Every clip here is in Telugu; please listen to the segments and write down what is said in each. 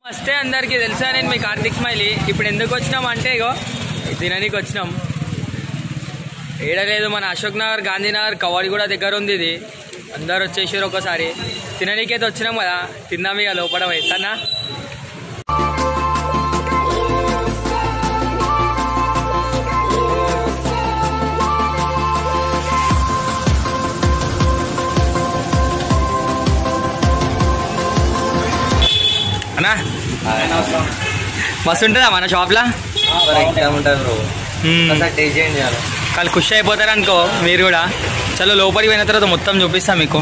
వస్తే అందరికీ తెలుసా నేను మీ కార్తిక్ స్మైలీ ఇప్పుడు ఎందుకు వచ్చినాం అంటే ఇగో తిననీకి వచ్చినాం ఏడలేదు మన అశోక్ నగర్ గాంధీనగర్ కవాడి కూడా దగ్గర ఉంది ఇది అందరు వచ్చేసారు ఒకసారి తిననీకైతే వచ్చినాం కదా తిందాం ఇక లోపల వేస్తానా అన్నా మస్తు ఉంటుందా మన షాప్లో ఉంటుంది బ్రో టేస్ట్ చేయండి చాలా వాళ్ళు ఖుషి అయిపోతారు అనుకో మీరు కూడా చలో లోపలికి పోయిన తర్వాత మొత్తం చూపిస్తా మీకు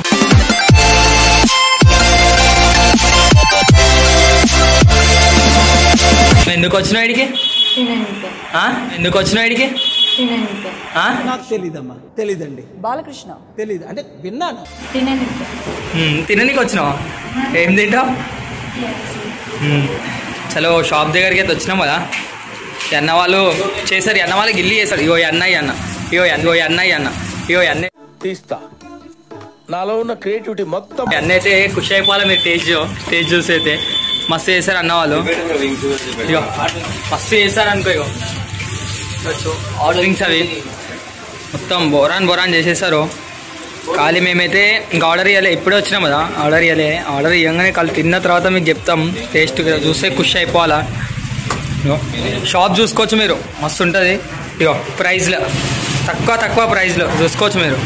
ఎందుకు వచ్చినావు ఇడికి తిననికే ఎందుకు వచ్చినావు ఇడికి తిననికే నాకు తెలీదమ్మా తెలీదండి బాలకృష్ణ తెలీదు అంటే విన్నాను తిననికే తిననీకి వచ్చినావా ఏం తింటావు మ్మ్. చలో షాప్ దగ్గరికి అయితే వచ్చినాం కదా ఈ అన్న వాళ్ళు చేశారు ఈ అన్న వాళ్ళకి ఇల్లు చేశారు ఇగో ఈ అన్న ఈ అన్న ఇగో ఈ అన్న ఇగో ఈ అన్న ఈ అన్న ఇగో ఈ అన్న తీస్తా నాలో ఉన్న క్రియేటివిటీ మొత్తం ఈ అన్న అయితే ఖుషి అయిపోవాలి మీరు టేస్ట్ టేస్ట్ చూసి అయితే మస్తు చేశారు అన్న వాళ్ళు ఇగో మస్తు చేశారు అనుకో ఇగో ఆర్డరింగ్స్ అవి మొత్తం బోరాన్ బోరాన్ చేసేసారు ఖాళీ మేమైతే ఇంకా ఆర్డర్ ఇవ్వలే ఇప్పుడే వచ్చినాం కదా ఆర్డర్ ఇవ్వలే ఆర్డర్ ఇవ్వగానే ఖాళీ తిన్న తర్వాత మీకు చెప్తాం టేస్ట్ చూస్తే ఖుషి అయిపోవాలా ఇగో షాప్ చూసుకోవచ్చు మీరు మస్తు ఉంటుంది ఇగో ప్రైస్లో తక్కువ తక్కువ ప్రైస్లో చూసుకోవచ్చు మీరు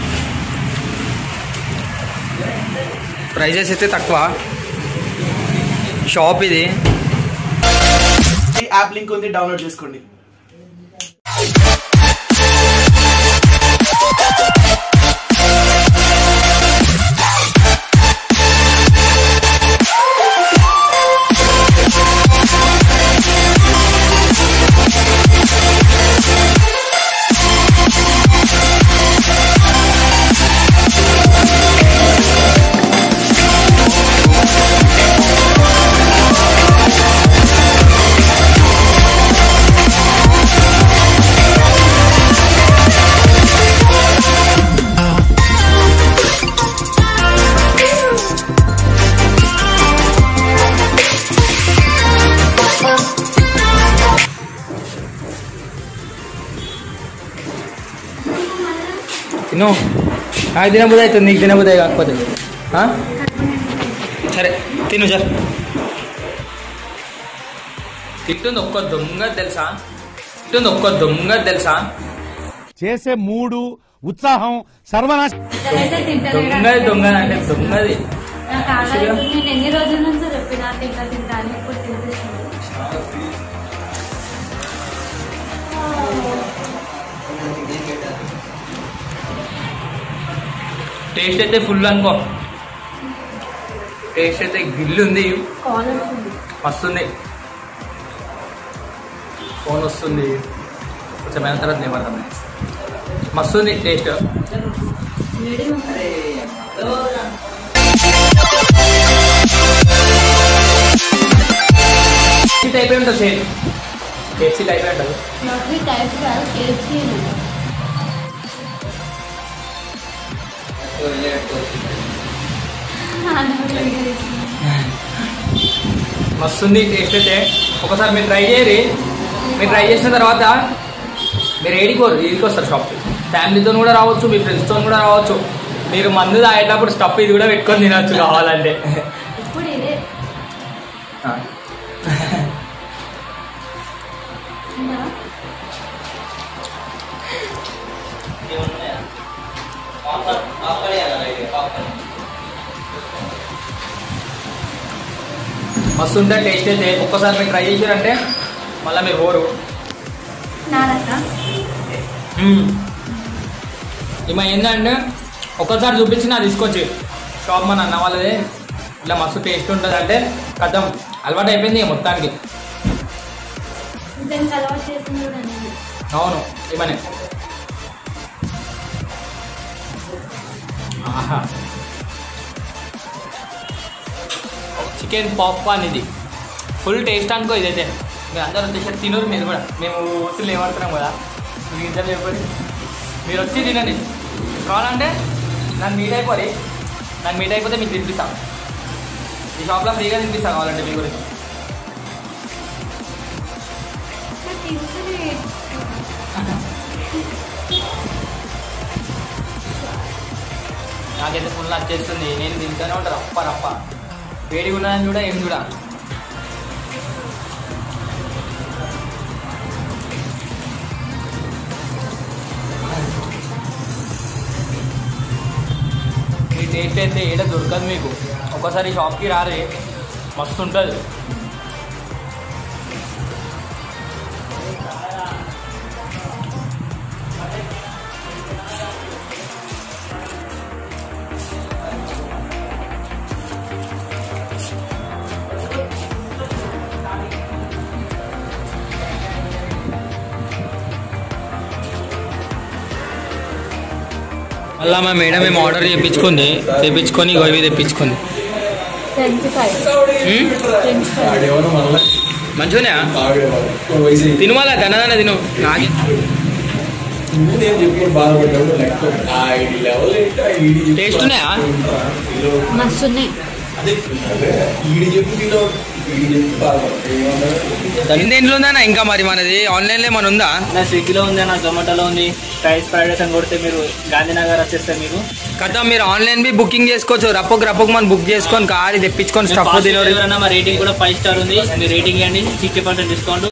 ప్రైజెస్ అయితే తక్కువ షాప్ ఇది యాప్ లింక్ ఉంది డౌన్లోడ్ చేసుకోండి తిను నాకు తినబుద్ధి అవుతుంది నీకు తినబుద్ధి కాకపోతే ఆ? సరే తిను సార్ తిట్టుంది ఒక్క దొంగ తెలుసా తిట్టుంది ఒక్క దొంగ తెలుసా చేసే మూడు ఉత్సాహం సర్వనాశ ఇతనైతే తింటలేడు దొంగది దొంగ అంటే దొంగది నాకు ఆకలి అవుతుంది. నేను ఎన్ని రోజుల నుంచి చెప్పినా తింటా తింటా అని ఇప్పుడు తినిపిస్తుంది టేస్ట్ అయితే ఫుల్ అనుకో టేస్ట్ అయితే గిల్లు ఉంది కాల్ వస్తుంది వస్తుంది ఫోన్ వస్తుంది కొంచెం అయిన తర్వాత నిమ్మడం మస్తుంది టేస్ట్ వేడి ఉంది. టైప్ ఉంటుంది సేమ్ కేసీ టైప్ ఉంటుంది నోటి టైప్ కాదు కేజీ మస్తుంది టేస్ట్ అయితే ఒకసారి మీరు ట్రై చేయరి మీరు ట్రై చేసిన తర్వాత మీరు ఏడికోరు ఇదికి వస్తారు షాప్కి ఫ్యామిలీతో కూడా రావచ్చు మీ ఫ్రెండ్స్తో కూడా రావచ్చు మీరు మందు తాగేటప్పుడు స్టఫ్ ఇది కూడా పెట్టుకొని తినచ్చు కావాలంటే ఇప్పుడు ఇదే తిన్నావా? మస్తు ఉంటుంది టేస్ట్ అయితే ఒక్కసారి మీరు ట్రై చేశారంటే మళ్ళీ మీరు పోరు నాదక్క ఇమ ఏంటంటే ఒక్కసారి చూపించి నా తీసుకొచ్చి షాప్ మన అన్న వాళ్ళది ఇట్లా మస్తు టేస్ట్ ఉంటుంది అంటే కథం అలవాటు అయిపోయింది ఇక మొత్తానికి ఇతనికి అలవాటు చేసింది కూడా నేను అవును ఇవనే ఆహా చికెన్ పాప్కార్న్ ఇది ఫుల్ టేస్ట్ అనుకో ఇదైతే మీరు అందరూ వచ్చేసి తినరు మీరు కూడా మేము ఊసులు ఏమంటున్నాం కదా మీకు ఇద్దరు చెప్పండి మీరు వచ్చి తినండి కావాలంటే నన్ను మీట్ అయిపోయి నన్ను మీట్ అయిపోతే మీకు తినిపిస్తాను ఈ షాప్లో ఫ్రీగా తినిపిస్తాను కావాలంటే మీ గురించి నాకైతే ఫుల్ నచ్చేస్తుంది నేను తింటూనే ఉంటాను రప్ప రప్ప వేడిగా ఉన్నదని కూడా ఏం కూడా ఈ టేస్ట్ అయితే ఏడ దొరకదు మీకు ఒకసారి షాప్కి రారే మస్తు ఉంటుంది మళ్ళా మా మేడం మేము ఆర్డర్ చేయించుకుంది తెప్పించుకొని ఇగో ఇవి తెప్పించుకుంది twenty five um? Twenty five మంచిగానే తినువాలా దనదన తిను నాకి టేస్ట్ ఉన్నాయా మస్తు ఉన్నాయి దేంట్లో ఉందా ఇంకా మరి మనది ఆన్లైన్లో ఏమైనా ఉందా నా స్విగ్గీలో ఉంది నా జొమాటోలో ఉంది ప్రైస్ ప్రైడేస్ అని కొడితే మీరు గాంధీనగర్ వచ్చేస్తే మీకు కదా మీరు ఆన్లైన్ బి బుకింగ్ చేసుకోవచ్చు రప్పకు రప్పకు మనం బుక్ చేసుకొని కాడి తెప్పించుకొని స్టఫ్ తినరు ఎవరైనా మా రేటింగ్ కూడా ఫైవ్ స్టార్ ఉంది మీరు రేటింగ్ ఇవ్వండి సిక్స్టీ పర్సెంట్ డిస్కౌంట్